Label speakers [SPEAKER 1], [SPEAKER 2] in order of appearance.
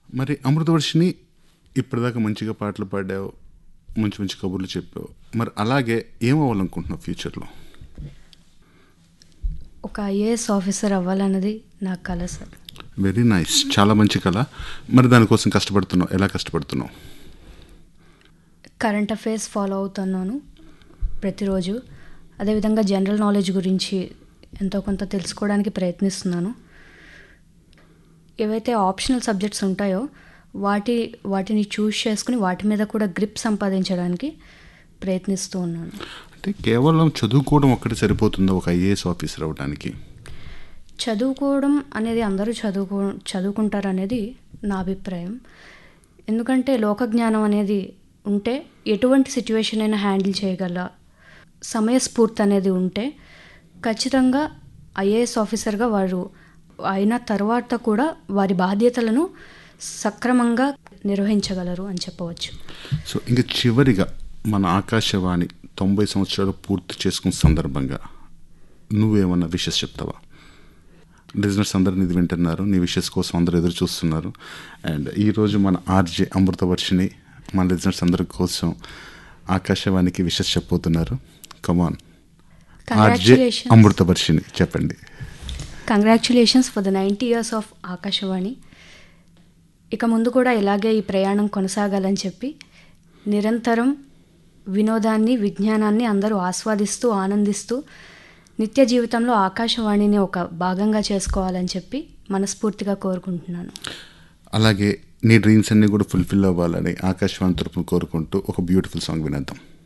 [SPEAKER 1] మరి అమృతవర్షిని ఇప్పటిదాకా మంచిగా పాటలు పాడావు మంచి మంచి కబుర్లు చెప్పావు మరి అలాగే ఏం అవ్వాలనుకుంటున్నావు ఫ్యూచర్లో
[SPEAKER 2] ఒక ఐఏఎస్ ఆఫీసర్ అవ్వాలన్నది నా కల సార్
[SPEAKER 1] వెరీ నైస్ చాలా మంచి కళ మరి దానికోసం కష్టపడుతున్నావు ఎలా కష్టపడుతున్నావు
[SPEAKER 2] కరెంట్ అఫైర్స్ ఫాలో అవుతున్నాను ప్రతిరోజు అదేవిధంగా జనరల్ నాలెడ్జ్ గురించి ఎంతో కొంత తెలుసుకోవడానికి ప్రయత్నిస్తున్నాను ఏవైతే ఆప్షనల్ సబ్జెక్ట్స్ ఉంటాయో వాటి వాటిని చూస్ చేసుకుని వాటి మీద కూడా గ్రిప్ సంపాదించడానికి ప్రయత్నిస్తూ ఉన్నాను
[SPEAKER 1] అంటే కేవలం చదువుకోవడం ఒక్కటి సరిపోతుందా ఒక ఐఏఎస్ ఆఫీసర్ అవ్వడానికి
[SPEAKER 2] చదువుకోవడం అనేది అందరూ చదువుకో చదువుకుంటారు అనేది నా అభిప్రాయం ఎందుకంటే లోకజ్ఞానం అనేది ఉంటే ఎటువంటి సిచ్యువేషన్ అయినా హ్యాండిల్ చేయగల సమయస్ఫూర్తి అనేది ఉంటే ఖచ్చితంగా ఐఏఎస్ ఆఫీసర్గా వారు అయిన తర్వాత కూడా వారి బాధ్యతలను సక్రమంగా నిర్వహించగలరు అని చెప్పవచ్చు
[SPEAKER 1] సో ఇంకా చివరిగా మన ఆకాశవాణి తొంభై సంవత్సరాలు పూర్తి చేసుకున్న సందర్భంగా నువ్వేమన్నా విషెస్ చెప్తావా లిజనర్స్ అందరూ ఇది వింటున్నారు నీ విషెస్ కోసం అందరూ ఎదురు చూస్తున్నారు అండ్ ఈరోజు మన ఆర్జే అమృతవర్షిని మన లిజనర్స్ అందరి కోసం ఆకాశవాణికి విషెస్ చెప్పబోతున్నారు కమాన్ ఆర్జే
[SPEAKER 2] Congratulations.
[SPEAKER 1] అమృతవర్షిని చెప్పండి
[SPEAKER 2] congratulations for the ninety years of Akashvani ఇక ముందు కూడా ఇలాగే ఈ ప్రయాణం కొనసాగాలని చెప్పి నిరంతరం వినోదాన్ని విజ్ఞానాన్ని అందరూ ఆస్వాదిస్తూ ఆనందిస్తూ నిత్య జీవితంలో ఆకాశవాణిని ఒక భాగంగా చేసుకోవాలని చెప్పి మనస్ఫూర్తిగా కోరుకుంటున్నాను
[SPEAKER 1] అలాగే నీ డ్రీమ్స్ అన్నీ కూడా ఫుల్ఫిల్ అవ్వాలని ఆకాశవాణి తరపున కోరుకుంటూ ఒక బ్యూటిఫుల్ సాంగ్ వినేద్దాం